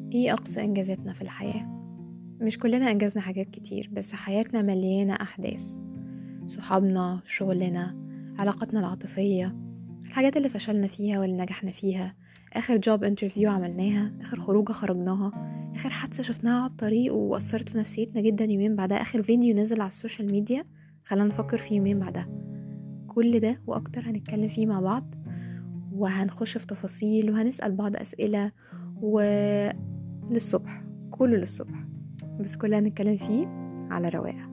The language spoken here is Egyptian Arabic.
ايه أقصى إنجازاتنا في الحياة مش كلنا أنجزنا حاجات كتير بس حياتنا مليانة أحداث صحابنا شغلنا علاقاتنا العاطفية الحاجات اللي فشلنا فيها واللي نجحنا فيها آخر جوب انترفيو عملناها آخر خروجة خرجناها آخر حادثة شفناها على الطريق وأثرت في نفسيتنا جدا يومين بعدها آخر فيديو نزل على السوشيال ميديا خلانا نفكر فيه يومين بعدها كل ده وأكتر هنتكلم فيه مع بعض وهنخش في تفاصيل وهنسأل بعض أسئلة وللصبح كله للصبح بس كلها هنتكلم فيه على رواقة